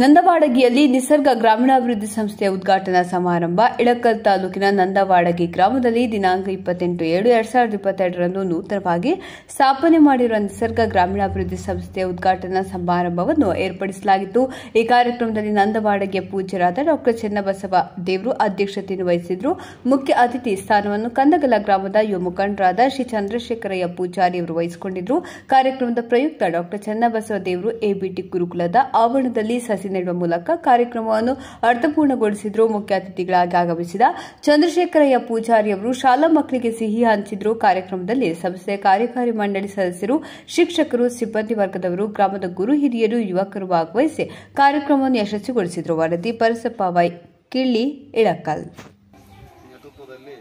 ನಂದವಾಡಗಿಯಲ್ಲಿ ನಿಸರ್ಗ ಗ್ರಾಮೀಣಾಭಿವೃದ್ಧಿ ಸಂಸ್ಥೆಯ ಉದ್ಘಾಟನಾ ಸಮಾರಂಭ ಇಳಕಲ್ ತಾಲೂಕಿನ ನಂದವಾಡಗಿ ಗ್ರಾಮದಲ್ಲಿ ದಿನಾಂಕ ಇಪ್ಪತ್ತೆಂಟು ಏಳು ಎರಡ್ ಸಾವಿರದ ಇಪ್ಪತ್ತೆರಡರಂದು ನೂತನವಾಗಿ ಸ್ಥಾಪನೆ ಮಾಡಿರುವ ನಿಸರ್ಗ ಗ್ರಾಮೀಣಾಭಿವೃದ್ಧಿ ಸಂಸ್ಥೆಯ ಉದ್ಘಾಟನಾ ಸಮಾರಂಭವನ್ನು ಏರ್ಪಡಿಸಲಾಗಿತ್ತು ಈ ಕಾರ್ಯಕ್ರಮದಲ್ಲಿ ನಂದವಾಡಗಿಯ ಪೂಜ್ಯರಾದ ಡಾಕ್ಟರ್ ಚೆನ್ನಬಸವ ದೇವರು ಅಧ್ಯಕ್ಷತೆಯನ್ನು ವಹಿಸಿದ್ರು ಮುಖ್ಯ ಅತಿಥಿ ಸ್ಥಾನವನ್ನು ಕಂದಗಲ ಗ್ರಾಮದ ಯುವ ಮುಖಂಡರಾದ ಶ್ರೀ ಚಂದ್ರಶೇಖರಯ್ಯ ಪೂಜಾರಿ ಅವರು ವಹಿಸಿಕೊಂಡಿದ್ರು ಕಾರ್ಯಕ್ರಮದ ಪ್ರಯುಕ್ತ ಡಾಕ್ಟರ್ ಚೆನ್ನಬಸವ ದೇವರು ಎಬಿಟಿ ಗುರುಕುಲದ ಆವರಣದಲ್ಲಿ ಸಸಿ ನೆಡುವ ಮೂಲಕ ಕಾರ್ಯಕ್ರಮವನ್ನು ಅರ್ಥಪೂರ್ಣಗೊಳಿಸಿದ್ರು ಮುಖ್ಯ ಅತಿಥಿಗಳಾಗಿ ಆಗಮಿಸಿದ ಚಂದ್ರಶೇಖರಯ್ಯ ಪೂಜಾರಿ ಅವರು ಶಾಲಾ ಮಕ್ಕಳಿಗೆ ಸಿಹಿ ಹಂಚಿದ್ರು ಕಾರ್ಯಕ್ರಮದಲ್ಲಿ ಸಂಸ್ಥೆಯ ಕಾರ್ಯಕಾರಿ ಮಂಡಳಿ ಸದಸ್ಯರು ಶಿಕ್ಷಕರು ಸಿಬ್ಬಂದಿ ವರ್ಗದವರು ಗ್ರಾಮದ ಗುರು ಹಿರಿಯರು ಯುವಕರು ಭಾಗವಹಿಸಿ ಕಾರ್ಯಕ್ರಮವನ್ನು ಯಶಸ್ವಿಗೊಳಿಸಿದ್ರು ವರದಿ ಪರಸಪ್ಪ ವೈ ಕಿಳ್ಳಿ ಇಳಕಲ್ ನೇತೃತ್ವದಲ್ಲಿ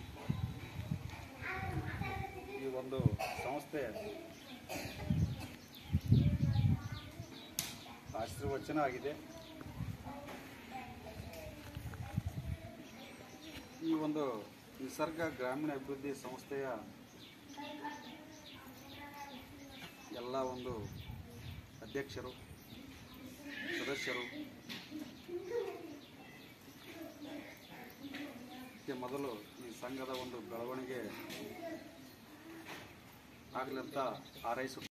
ಈ ಒಂದು ಸಂಸ್ಥೆ ಆಶೀರ್ವಚನ ಆಗಿದೆ ಈ ಒಂದು ನಿಸರ್ಗ ಗ್ರಾಮೀಣ ಅಭಿವೃದ್ಧಿ ಸಂಸ್ಥೆಯ ಎಲ್ಲ ಒಂದು ಅಧ್ಯಕ್ಷರು ಸದಸ್ಯರು ಇದಕ್ಕೆ ಮೊದಲು ಈ ಸಂಘದ ಒಂದು ಬೆಳವಣಿಗೆ ಆಗಲಿ ಅಂತ ಹಾರೈಸುತ್ತ